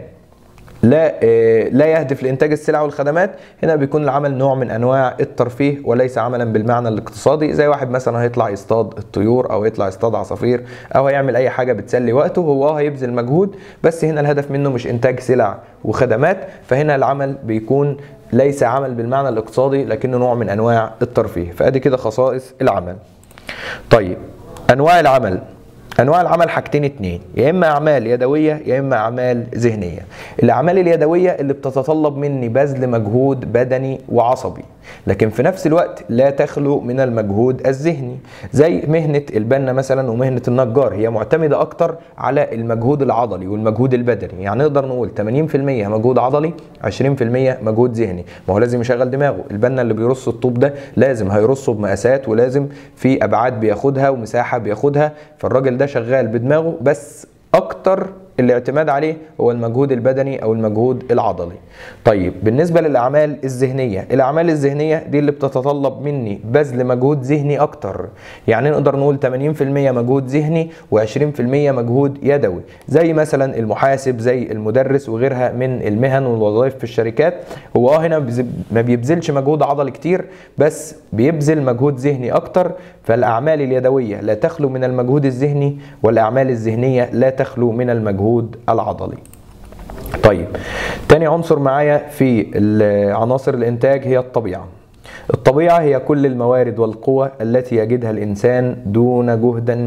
لا لا يهدف لانتاج السلع والخدمات هنا بيكون العمل نوع من انواع الترفيه وليس عملا بالمعنى الاقتصادي زي واحد مثلا هيطلع يصطاد الطيور او يطلع يصطاد عصافير او هيعمل اي حاجه بتسلي وقته هو هيبذل مجهود بس هنا الهدف منه مش انتاج سلع وخدمات فهنا العمل بيكون ليس عمل بالمعنى الاقتصادي لكنه نوع من انواع الترفيه فادي كده خصائص العمل طيب انواع العمل انواع العمل حاجتين اتنين يا اما اعمال يدويه يا اما اعمال ذهنيه الاعمال اليدويه اللي بتتطلب مني بذل مجهود بدني وعصبي لكن في نفس الوقت لا تخلو من المجهود الذهني زي مهنه البنا مثلا ومهنه النجار هي معتمده اكتر على المجهود العضلي والمجهود البدني يعني نقدر نقول 80% مجهود عضلي 20% مجهود ذهني ما هو لازم يشغل دماغه البنا اللي بيرص الطوب ده لازم هيرصه بمقاسات ولازم في ابعاد بياخدها ومساحه بياخدها فالراجل ده شغال بدماغه بس اكتر الاعتماد عليه هو المجهود البدني او المجهود العضلي طيب بالنسبه للاعمال الذهنيه الاعمال الذهنيه دي اللي بتتطلب مني بذل مجهود ذهني اكتر يعني نقدر نقول 80% مجهود ذهني و20% مجهود يدوي زي مثلا المحاسب زي المدرس وغيرها من المهن والوظائف في الشركات هو اه هنا ما بيبذلش مجهود عضلي كتير بس بيبذل مجهود ذهني اكتر فالاعمال اليدويه لا تخلو من المجهود الذهني والاعمال الذهنيه لا تخلو من المجهود العضلي طيب تاني عنصر معايا في عناصر الانتاج هي الطبيعه الطبيعه هي كل الموارد والقوى التي يجدها الانسان دون جهد منه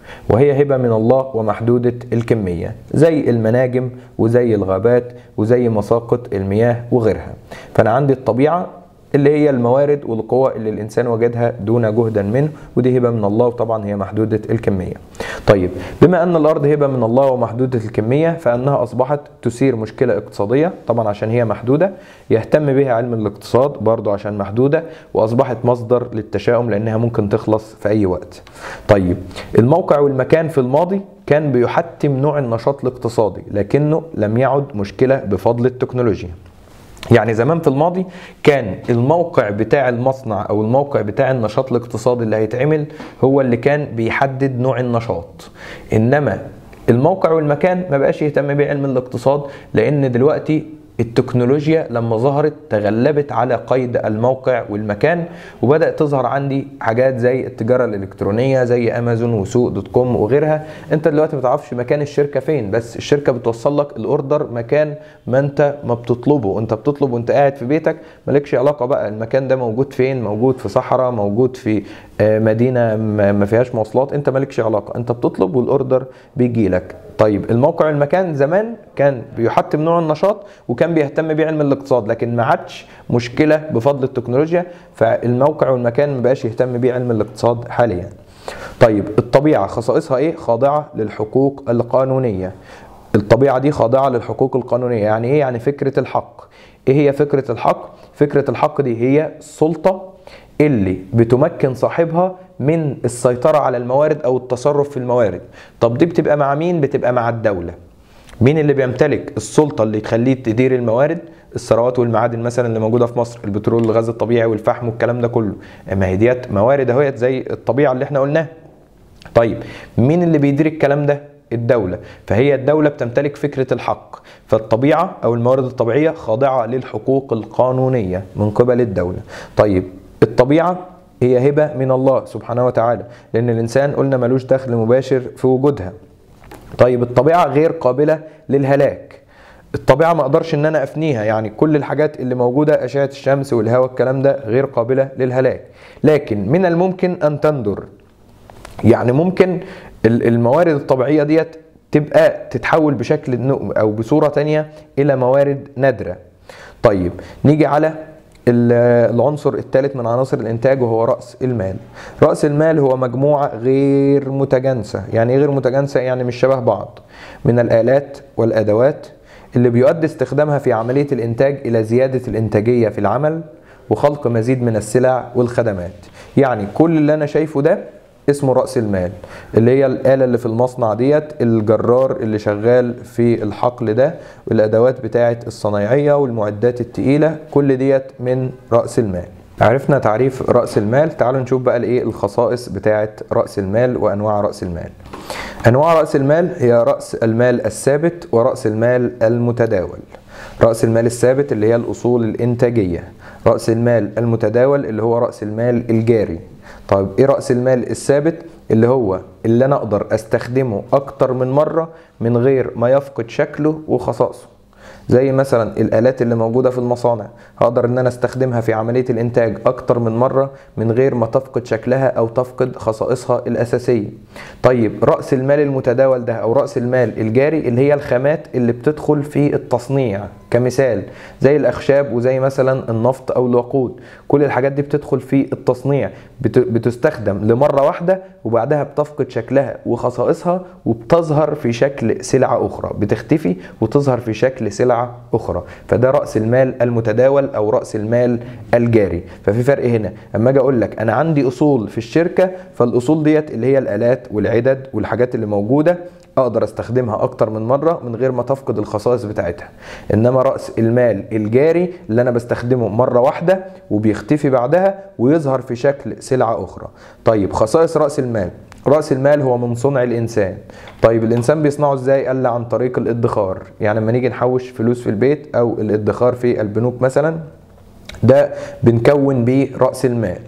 وهي هبة من الله ومحدودة الكمية زي المناجم وزي الغابات وزي مساقط المياه وغيرها فأنا عندي الطبيعة اللي هي الموارد والقوى اللي الانسان وجدها دون جهدا منه ودي هبه من الله وطبعا هي محدوده الكميه. طيب بما ان الارض هبه من الله ومحدوده الكميه فانها اصبحت تثير مشكله اقتصاديه طبعا عشان هي محدوده يهتم بها علم الاقتصاد برضه عشان محدوده واصبحت مصدر للتشاؤم لانها ممكن تخلص في اي وقت. طيب الموقع والمكان في الماضي كان بيحتم نوع النشاط الاقتصادي لكنه لم يعد مشكله بفضل التكنولوجيا. يعني زمان في الماضي كان الموقع بتاع المصنع او الموقع بتاع النشاط الاقتصادي اللي هيتعمل هو اللي كان بيحدد نوع النشاط انما الموقع والمكان ما بقاش يهتم بيه علم الاقتصاد لان دلوقتي التكنولوجيا لما ظهرت تغلبت على قيد الموقع والمكان وبدأت تظهر عندي حاجات زي التجارة الإلكترونية زي أمازون وسوق دوت كوم وغيرها أنت دلوقتي ما تعرفش مكان الشركة فين بس الشركة بتوصل لك الأوردر مكان ما أنت ما بتطلبه أنت بتطلب وأنت قاعد في بيتك مالكش علاقة بقى المكان ده موجود فين موجود في صحراء موجود في مدينة ما فيهاش مواصلات أنت مالكش علاقة أنت بتطلب والأوردر بيجي لك طيب الموقع والمكان زمان كان بيحتم نوع النشاط وكان بيهتم بيه علم الاقتصاد لكن ما عادش مشكله بفضل التكنولوجيا فالموقع والمكان ما بقاش يهتم بيه علم الاقتصاد حاليا طيب الطبيعه خصائصها ايه خاضعه للحقوق القانونيه الطبيعه دي خاضعه للحقوق القانونيه يعني ايه يعني فكره الحق ايه هي فكره الحق فكره الحق دي هي سلطه اللي بتمكن صاحبها من السيطرة على الموارد أو التصرف في الموارد طب دي بتبقى مع مين؟ بتبقى مع الدولة مين اللي بيمتلك السلطة اللي تخليه تدير الموارد؟ الثروات والمعادن مثلا اللي موجوده في مصر البترول الغاز الطبيعي والفحم والكلام ده كله ما هي ديت موارد اهوت زي الطبيعه اللي احنا قلناها طيب مين اللي بيدير الكلام ده الدولة فهي الدولة بتمتلك فكرة الحق فالطبيعة أو الموارد الطبيعية خاضعة للحقوق القانونية من قبل الدولة طيب الطبيعة هي هبة من الله سبحانه وتعالى لأن الإنسان قلنا ملوش دخل مباشر في وجودها طيب الطبيعة غير قابلة للهلاك الطبيعة ما اقدرش ان انا افنيها يعني كل الحاجات اللي موجودة اشعة الشمس والهواء الكلام ده غير قابلة للهلاك لكن من الممكن ان تندر يعني ممكن الموارد الطبيعية ديت تبقى تتحول بشكل او بصورة تانية الى موارد نادرة طيب نيجي على العنصر الثالث من عناصر الانتاج وهو راس المال راس المال هو مجموعه غير متجانسه يعني ايه غير متجانسه يعني مش شبه بعض من الالات والادوات اللي بيؤدي استخدامها في عمليه الانتاج الى زياده الانتاجيه في العمل وخلق مزيد من السلع والخدمات يعني كل اللي انا شايفه ده اسمه رأس المال اللي هي الآلة اللي في المصنع ديت الجرار اللي شغال في الحقل ده والأدوات بتاعة الصنايعية والمعدات التقيلة كل ديت من رأس المال عرفنا تعريف رأس المال تعالوا نشوف بقى الايه الخصائص بتاعة رأس المال وأنواع رأس المال أنواع رأس المال هي رأس المال الثابت ورأس المال المتداول رأس المال الثابت اللي هي الأصول الإنتاجية رأس المال المتداول اللي هو رأس المال الجاري طيب ايه راس المال الثابت اللي هو اللي انا اقدر استخدمه اكتر من مره من غير ما يفقد شكله وخصائصه زي مثلا الالات اللي موجوده في المصانع هقدر ان انا استخدمها في عمليه الانتاج اكتر من مره من غير ما تفقد شكلها او تفقد خصائصها الاساسيه طيب راس المال المتداول ده او راس المال الجاري اللي هي الخامات اللي بتدخل في التصنيع كمثال زي الاخشاب وزي مثلا النفط او الوقود كل الحاجات دي بتدخل في التصنيع بتستخدم لمره واحده وبعدها بتفقد شكلها وخصائصها وبتظهر في شكل سلعه اخرى بتختفي وتظهر في شكل سلعه اخرى فده راس المال المتداول او راس المال الجاري ففي فرق هنا اما اجي اقول لك انا عندي اصول في الشركه فالاصول ديت اللي هي الالات والعدد والحاجات اللي موجوده اقدر استخدمها اكتر من مره من غير ما تفقد الخصائص بتاعتها انما راس المال الجاري اللي انا بستخدمه مره واحده وبيختفي بعدها ويظهر في شكل سلعه اخرى طيب خصائص راس المال راس المال هو من صنع الانسان طيب الانسان بيصنعه ازاي قال عن طريق الادخار يعني لما نيجي نحوش فلوس في البيت او الادخار في البنوك مثلا ده بنكون بيه راس المال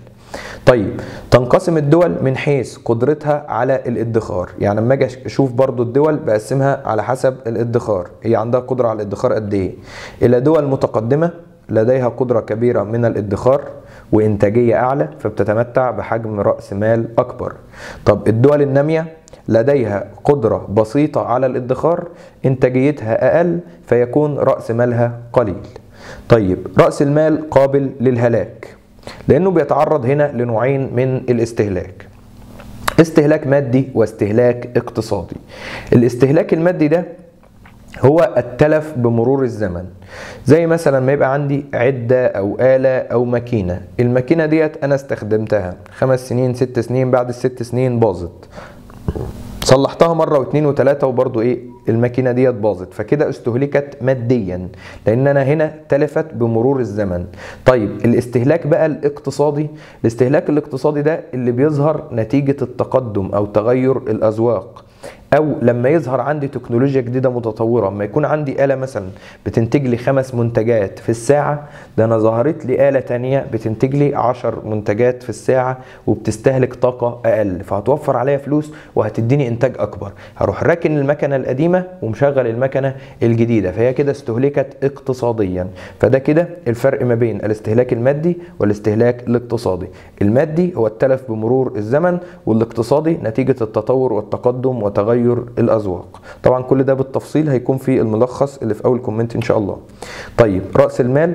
طيب تنقسم الدول من حيث قدرتها على الادخار يعني لما اجي اشوف برضو الدول بقسمها على حسب الادخار هي عندها قدره على الادخار قد ايه الى دول متقدمه لديها قدره كبيره من الادخار وإنتاجية أعلى فبتتمتع بحجم رأس مال أكبر طب الدول النامية لديها قدرة بسيطة على الادخار إنتاجيتها أقل فيكون رأس مالها قليل طيب رأس المال قابل للهلاك لأنه بيتعرض هنا لنوعين من الاستهلاك استهلاك مادي واستهلاك اقتصادي الاستهلاك المادي ده هو التلف بمرور الزمن زي مثلا ما يبقى عندي عدة أو آلة أو ماكينة الماكينة ديت أنا استخدمتها خمس سنين ست سنين بعد الست سنين باظت صلحتها مرة واثنين وثلاثة وبرضو ايه الماكينة ديت باظت فكده استهلكت ماديا لان انا هنا تلفت بمرور الزمن طيب الاستهلاك بقى الاقتصادي الاستهلاك الاقتصادي ده اللي بيظهر نتيجة التقدم او تغير الاذواق او لما يظهر عندي تكنولوجيا جديده متطوره اما يكون عندي اله مثلا بتنتج لي خمس منتجات في الساعه ده انا ظهرت لي اله تانية بتنتج لي 10 منتجات في الساعه وبتستهلك طاقه اقل فهتوفر عليا فلوس وهتديني انتاج اكبر هروح راكن المكنه القديمه ومشغل المكنه الجديده فهي كده استهلكت اقتصاديا فده كده الفرق ما بين الاستهلاك المادي والاستهلاك الاقتصادي المادي هو التلف بمرور الزمن والاقتصادي نتيجه التطور والتقدم وتغير الاذواق طبعا كل ده بالتفصيل هيكون في الملخص اللي في اول كومنت ان شاء الله طيب راس المال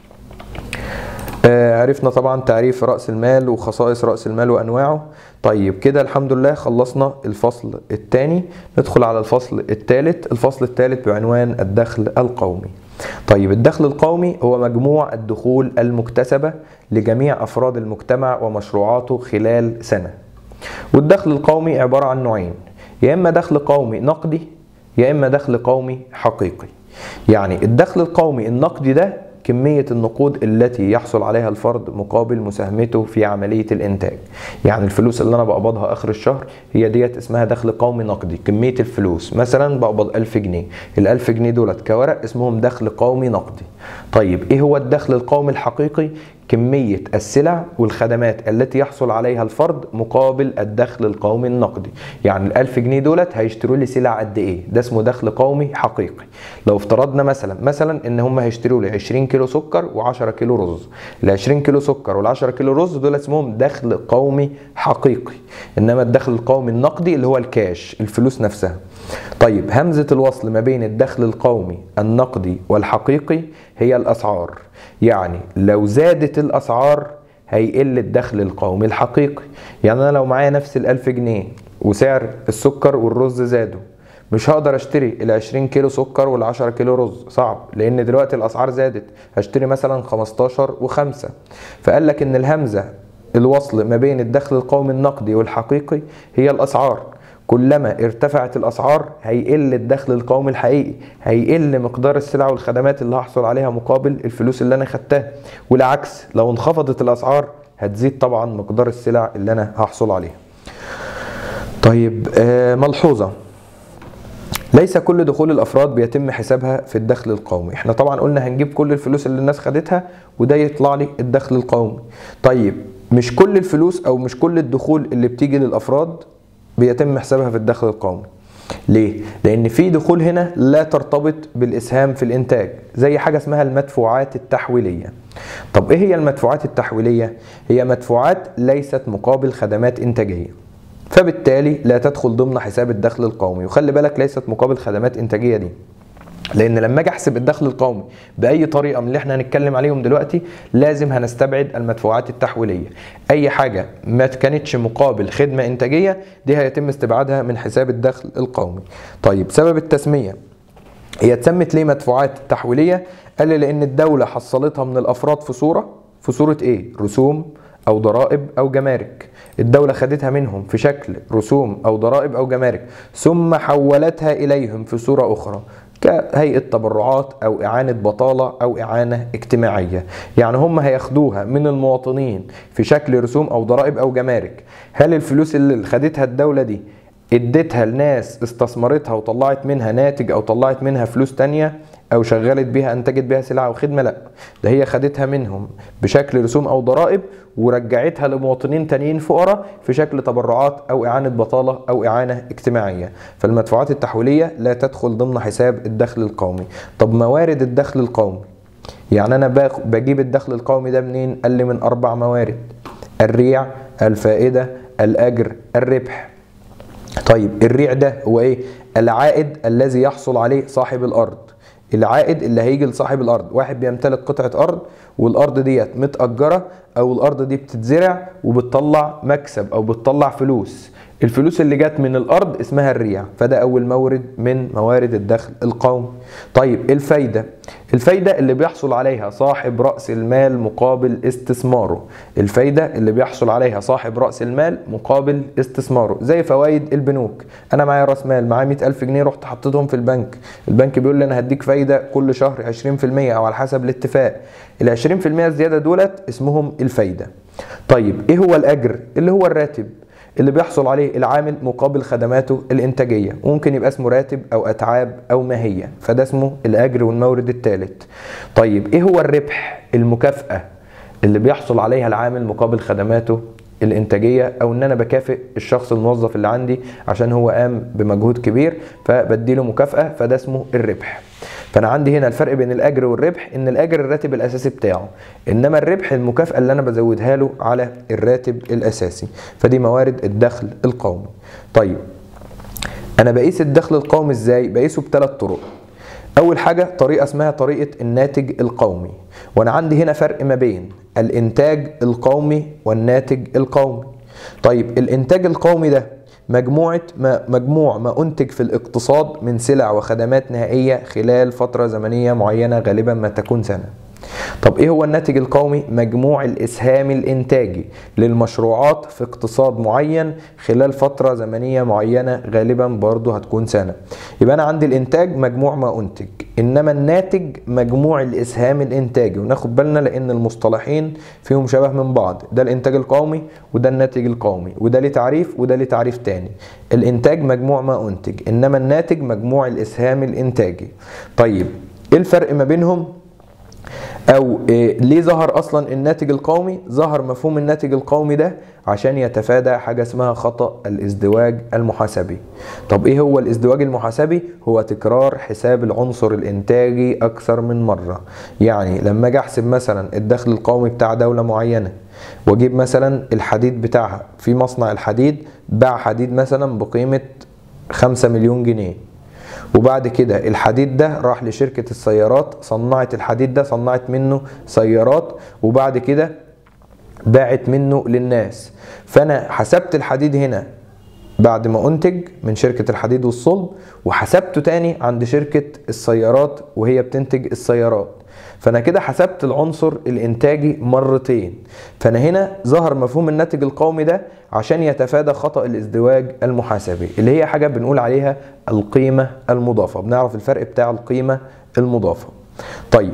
آه عرفنا طبعا تعريف راس المال وخصائص راس المال وانواعه طيب كده الحمد لله خلصنا الفصل الثاني ندخل على الفصل الثالث الفصل الثالث بعنوان الدخل القومي طيب الدخل القومي هو مجموع الدخول المكتسبة لجميع أفراد المجتمع ومشروعاته خلال سنة والدخل القومي عبارة عن نوعين يا إما دخل قومي نقدي يا إما دخل قومي حقيقي يعني الدخل القومي النقدي ده كمية النقود التي يحصل عليها الفرد مقابل مساهمته في عملية الإنتاج يعني الفلوس اللي أنا بقبضها آخر الشهر هي ديت اسمها دخل قومي نقدي كمية الفلوس مثلا بقبض 1000 جنيه ال 1000 جنيه دولت كورق اسمهم دخل قومي نقدي طيب إيه هو الدخل القومي الحقيقي كمية السلع والخدمات التي يحصل عليها الفرد مقابل الدخل القومي النقدي يعني الألف جنيه دولت هيشتروا لي سلع قد ايه ده اسمه دخل قومي حقيقي لو افترضنا مثلا مثلا ان هم هيشتروا لي 20 كيلو سكر و10 كيلو رز ال 20 كيلو سكر وال 10 كيلو رز دول اسمهم دخل قومي حقيقي انما الدخل القومي النقدي اللي هو الكاش الفلوس نفسها طيب همزة الوصل ما بين الدخل القومي النقدي والحقيقي هي الأسعار يعني لو زادت الأسعار هيقل الدخل القومي الحقيقي يعني أنا لو معايا نفس الألف جنيه وسعر السكر والرز زادوا مش هقدر اشتري ال 20 كيلو سكر وال 10 كيلو رز صعب لان دلوقتي الاسعار زادت هشتري مثلا 15 و5 فقال لك ان الهمزه الوصل ما بين الدخل القومي النقدي والحقيقي هي الاسعار كلما ارتفعت الاسعار هيقل الدخل القومي الحقيقي هيقل مقدار السلع والخدمات اللي هحصل عليها مقابل الفلوس اللي انا خدتها والعكس لو انخفضت الاسعار هتزيد طبعا مقدار السلع اللي انا هحصل عليها طيب آه ملحوظه ليس كل دخول الافراد بيتم حسابها في الدخل القومي احنا طبعا قلنا هنجيب كل الفلوس اللي الناس خدتها وده يطلع لي الدخل القومي طيب مش كل الفلوس او مش كل الدخول اللي بتيجي للافراد بيتم حسابها في الدخل القومي ليه؟ لأن في دخول هنا لا ترتبط بالإسهام في الإنتاج زي حاجة اسمها المدفوعات التحويلية طب إيه هي المدفوعات التحويلية؟ هي مدفوعات ليست مقابل خدمات إنتاجية فبالتالي لا تدخل ضمن حساب الدخل القومي وخلي بالك ليست مقابل خدمات إنتاجية دي لان لما اجي احسب الدخل القومي باي طريقه من اللي احنا هنتكلم عليهم دلوقتي لازم هنستبعد المدفوعات التحويليه اي حاجه ما كانتش مقابل خدمه انتاجيه دي هيتم استبعادها من حساب الدخل القومي طيب سبب التسميه هي اتسمت ليه مدفوعات تحويليه قال لي لان الدوله حصلتها من الافراد في صوره في صوره ايه رسوم او ضرائب او جمارك الدولة خدتها منهم في شكل رسوم أو ضرائب أو جمارك ثم حولتها إليهم في صورة أخرى كهيئة تبرعات أو إعانة بطالة أو إعانة اجتماعية يعني هم هياخدوها من المواطنين في شكل رسوم أو ضرائب أو جمارك هل الفلوس اللي خدتها الدولة دي اديتها لناس استثمرتها وطلعت منها ناتج أو طلعت منها فلوس تانية او شغلت بيها انتجت بيها سلعه او خدمه لا ده هي خدتها منهم بشكل رسوم او ضرائب ورجعتها لمواطنين تانيين فقراء في شكل تبرعات او اعانه بطاله او اعانه اجتماعيه فالمدفوعات التحويليه لا تدخل ضمن حساب الدخل القومي طب موارد الدخل القومي يعني انا باخ- بجيب الدخل القومي ده منين قال لي من اربع موارد الريع الفائده الاجر الربح طيب الريع ده هو ايه العائد الذي يحصل عليه صاحب الارض العائد اللي هيجي لصاحب الارض واحد بيمتلك قطعه ارض والارض ديت متاجره او الارض دي بتتزرع وبتطلع مكسب او بتطلع فلوس الفلوس اللي جت من الارض اسمها الريع فده اول مورد من موارد الدخل القومي طيب الفايده الفايده اللي بيحصل عليها صاحب راس المال مقابل استثماره الفايده اللي بيحصل عليها صاحب راس المال مقابل استثماره زي فوائد البنوك انا معايا راس مال معايا 100000 جنيه رحت حطيتهم في البنك البنك بيقول لي انا هديك فايده كل شهر 20% او على حسب الاتفاق ال 20% الزياده دولت اسمهم الفايده طيب ايه هو الاجر اللي هو الراتب اللي بيحصل عليه العامل مقابل خدماته الإنتاجية وممكن يبقى اسمه راتب أو أتعاب أو ماهية فده اسمه الأجر والمورد الثالث طيب إيه هو الربح المكافأة اللي بيحصل عليها العامل مقابل خدماته الإنتاجية أو إن أنا بكافئ الشخص الموظف اللي عندي عشان هو قام بمجهود كبير فبديله مكافأة فده اسمه الربح فانا عندي هنا الفرق بين الاجر والربح ان الاجر الراتب الاساسي بتاعه انما الربح المكافاه اللي انا بزودها له على الراتب الاساسي فدي موارد الدخل القومي طيب انا بقيس الدخل القومي ازاي بقيسه بثلاث طرق اول حاجه طريقه اسمها طريقه الناتج القومي وانا عندي هنا فرق ما بين الانتاج القومي والناتج القومي طيب الانتاج القومي ده مجموعة ما مجموع ما أنتج في الاقتصاد من سلع وخدمات نهائية خلال فترة زمنية معينة غالبا ما تكون سنة. طب ايه هو الناتج القومي؟ مجموع الاسهام الانتاجي للمشروعات في اقتصاد معين خلال فترة زمنية معينة غالبا برضو هتكون سنة. يبقى انا عندي الانتاج مجموع ما انتج، انما الناتج مجموع الاسهام الانتاجي وناخد بالنا لان المصطلحين فيهم شبه من بعض، ده الانتاج القومي وده الناتج القومي، وده ليه تعريف وده ليه تعريف تاني. الانتاج مجموع ما انتج، انما الناتج مجموع الاسهام الانتاجي. طيب ايه الفرق ما بينهم؟ او إيه ليه ظهر اصلا الناتج القومي ظهر مفهوم الناتج القومي ده عشان يتفادى حاجه اسمها خطا الازدواج المحاسبي طب ايه هو الازدواج المحاسبي هو تكرار حساب العنصر الانتاجي اكثر من مره يعني لما اجي احسب مثلا الدخل القومي بتاع دوله معينه واجيب مثلا الحديد بتاعها في مصنع الحديد باع حديد مثلا بقيمه 5 مليون جنيه وبعد كده الحديد ده راح لشركة السيارات صنعت الحديد ده صنعت منه سيارات وبعد كده باعت منه للناس فأنا حسبت الحديد هنا بعد ما أنتج من شركة الحديد والصلب وحسبته تاني عند شركة السيارات وهي بتنتج السيارات فانا كده حسبت العنصر الانتاجي مرتين فانا هنا ظهر مفهوم الناتج القومي ده عشان يتفادى خطا الازدواج المحاسبي اللي هي حاجه بنقول عليها القيمه المضافه بنعرف الفرق بتاع القيمه المضافه طيب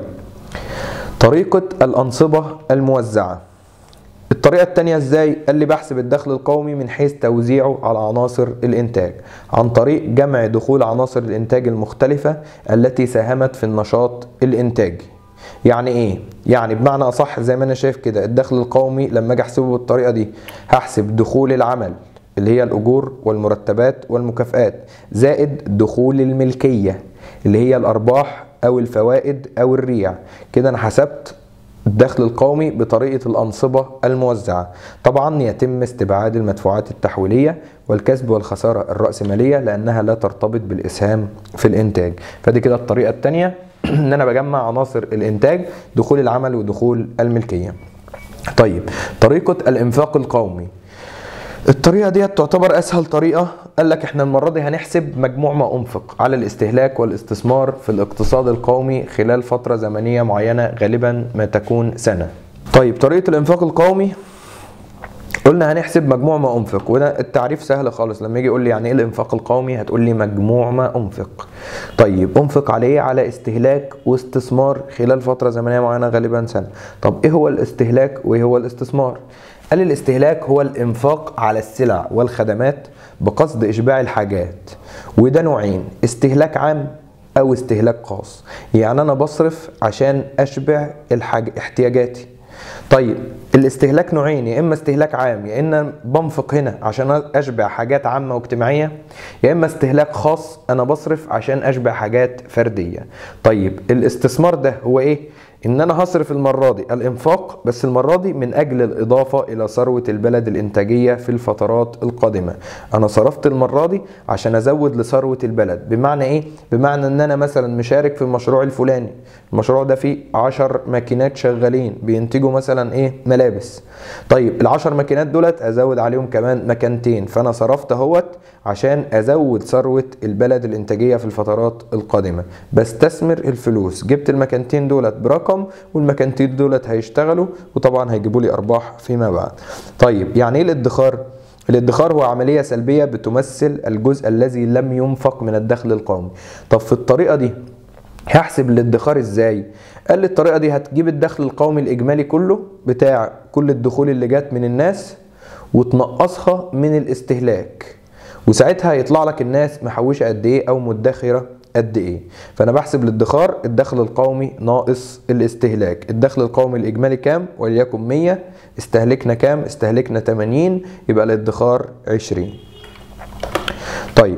طريقه الانصبه الموزعه الطريقة التانية ازاي؟ قال لي بحسب الدخل القومي من حيث توزيعه على عناصر الانتاج عن طريق جمع دخول عناصر الانتاج المختلفة التي ساهمت في النشاط الانتاجي. يعني ايه؟ يعني بمعنى اصح زي ما انا شايف كده الدخل القومي لما اجي احسبه بالطريقة دي هحسب دخول العمل اللي هي الاجور والمرتبات والمكافآت زائد دخول الملكية اللي هي الارباح او الفوائد او الريع كده انا حسبت الدخل القومي بطريقة الأنصبة الموزعة طبعا يتم استبعاد المدفوعات التحويلية والكسب والخسارة الرأسمالية لأنها لا ترتبط بالإسهام في الإنتاج فدي كده الطريقة التانية إن أنا بجمع عناصر الإنتاج دخول العمل ودخول الملكية طيب طريقة الإنفاق القومي الطريقة دي تعتبر أسهل طريقة قال لك احنا المرة دي هنحسب مجموع ما أنفق على الاستهلاك والاستثمار في الاقتصاد القومي خلال فترة زمنية معينة غالبا ما تكون سنة طيب طريقة الإنفاق القومي قلنا هنحسب مجموع ما انفق وده التعريف سهل خالص لما يجي يقول لي يعني ايه الانفاق القومي هتقول لي مجموع ما انفق طيب انفق عليه على استهلاك واستثمار خلال فتره زمنيه معينه غالبا سنه طب ايه هو الاستهلاك وايه هو الاستثمار قال الاستهلاك هو الانفاق على السلع والخدمات بقصد اشباع الحاجات وده نوعين استهلاك عام او استهلاك خاص يعني انا بصرف عشان اشبع الحاج احتياجاتي طيب الاستهلاك نوعين يا اما استهلاك عام يا اما بنفق هنا عشان اشبع حاجات عامه واجتماعيه يا اما استهلاك خاص انا بصرف عشان اشبع حاجات فرديه طيب الاستثمار ده هو ايه ان انا هصرف المره دي الانفاق بس المره دي من اجل الاضافه الى ثروه البلد الانتاجيه في الفترات القادمه انا صرفت المره دي عشان ازود لثروه البلد بمعنى ايه بمعنى ان انا مثلا مشارك في المشروع الفلاني المشروع ده فيه 10 ماكينات شغالين بينتجوا مثلا ايه ملابس طيب العشر ماكينات دولت ازود عليهم كمان مكانتين فانا صرفت اهوت عشان ازود ثروه البلد الانتاجيه في الفترات القادمه بستثمر الفلوس جبت المكانتين دولت برقم والمكانتين دولت هيشتغلوا وطبعا هيجيبوا لي ارباح فيما بعد طيب يعني ايه الادخار الادخار هو عملية سلبية بتمثل الجزء الذي لم ينفق من الدخل القومي طب في الطريقة دي هحسب الادخار ازاي قال لي الطريقه دي هتجيب الدخل القومي الاجمالي كله بتاع كل الدخول اللي جات من الناس وتنقصها من الاستهلاك وساعتها يطلع لك الناس محوشه قد ايه او مدخره قد ايه فانا بحسب الادخار الدخل القومي ناقص الاستهلاك الدخل القومي الاجمالي كام وليكن 100 استهلكنا كام استهلكنا 80 يبقى الادخار 20 طيب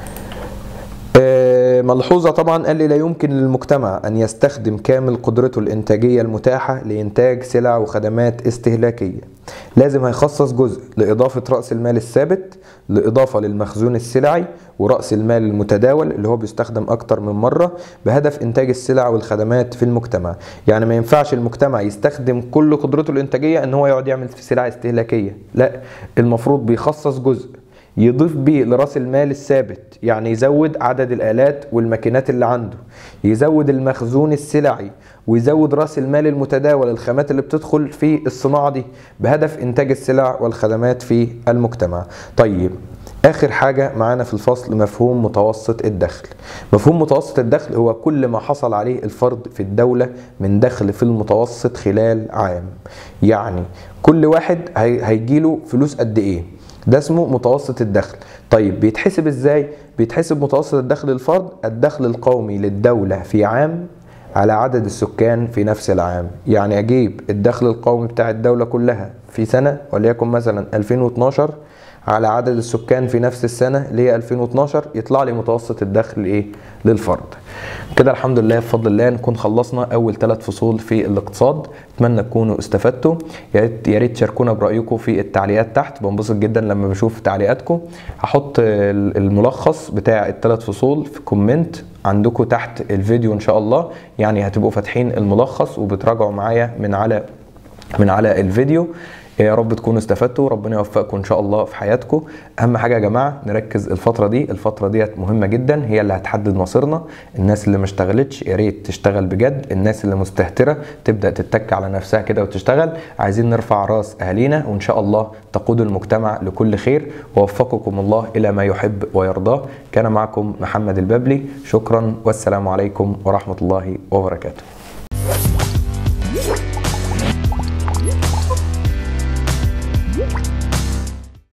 آه، ملحوظة طبعا قال لي لا يمكن للمجتمع أن يستخدم كامل قدرته الإنتاجية المتاحة لإنتاج سلع وخدمات استهلاكية لازم هيخصص جزء لإضافة رأس المال الثابت لإضافة للمخزون السلعي ورأس المال المتداول اللي هو بيستخدم أكتر من مرة بهدف إنتاج السلع والخدمات في المجتمع يعني ما ينفعش المجتمع يستخدم كل قدرته الإنتاجية أن هو يقعد يعمل في سلع استهلاكية لا المفروض بيخصص جزء يضيف بيه لراس المال الثابت يعني يزود عدد الآلات والماكينات اللي عنده يزود المخزون السلعي ويزود راس المال المتداول الخامات اللي بتدخل في الصناعة دي بهدف إنتاج السلع والخدمات في المجتمع طيب آخر حاجة معانا في الفصل مفهوم متوسط الدخل مفهوم متوسط الدخل هو كل ما حصل عليه الفرد في الدولة من دخل في المتوسط خلال عام يعني كل واحد هي- هيجيله فلوس قد إيه ده اسمه متوسط الدخل طيب بيتحسب ازاي بيتحسب متوسط الدخل الفرد الدخل القومي للدولة في عام على عدد السكان في نفس العام يعني اجيب الدخل القومي بتاع الدولة كلها في سنة وليكن مثلا 2012 على عدد السكان في نفس السنة اللي هي 2012 يطلع لي متوسط الدخل ايه للفرد كده الحمد لله بفضل الله نكون خلصنا اول ثلاث فصول في الاقتصاد اتمنى تكونوا استفدتوا يا ريت يا ريت تشاركونا برايكم في التعليقات تحت بنبسط جدا لما بشوف تعليقاتكم هحط ال- الملخص بتاع الثلاث فصول في كومنت عندكم تحت الفيديو ان شاء الله يعني هتبقوا فاتحين الملخص وبتراجعوا معايا من على من على الفيديو يا رب تكونوا استفدتوا ربنا يوفقكم ان شاء الله في حياتكم اهم حاجه يا جماعه نركز الفتره دي الفتره ديت مهمه جدا هي اللي هتحدد مصيرنا الناس اللي ما اشتغلتش يا ريت تشتغل بجد الناس اللي مستهتره تبدا تتك على نفسها كده وتشتغل عايزين نرفع راس اهالينا وان شاء الله تقود المجتمع لكل خير ووفقكم الله الى ما يحب ويرضاه كان معكم محمد البابلي شكرا والسلام عليكم ورحمه الله وبركاته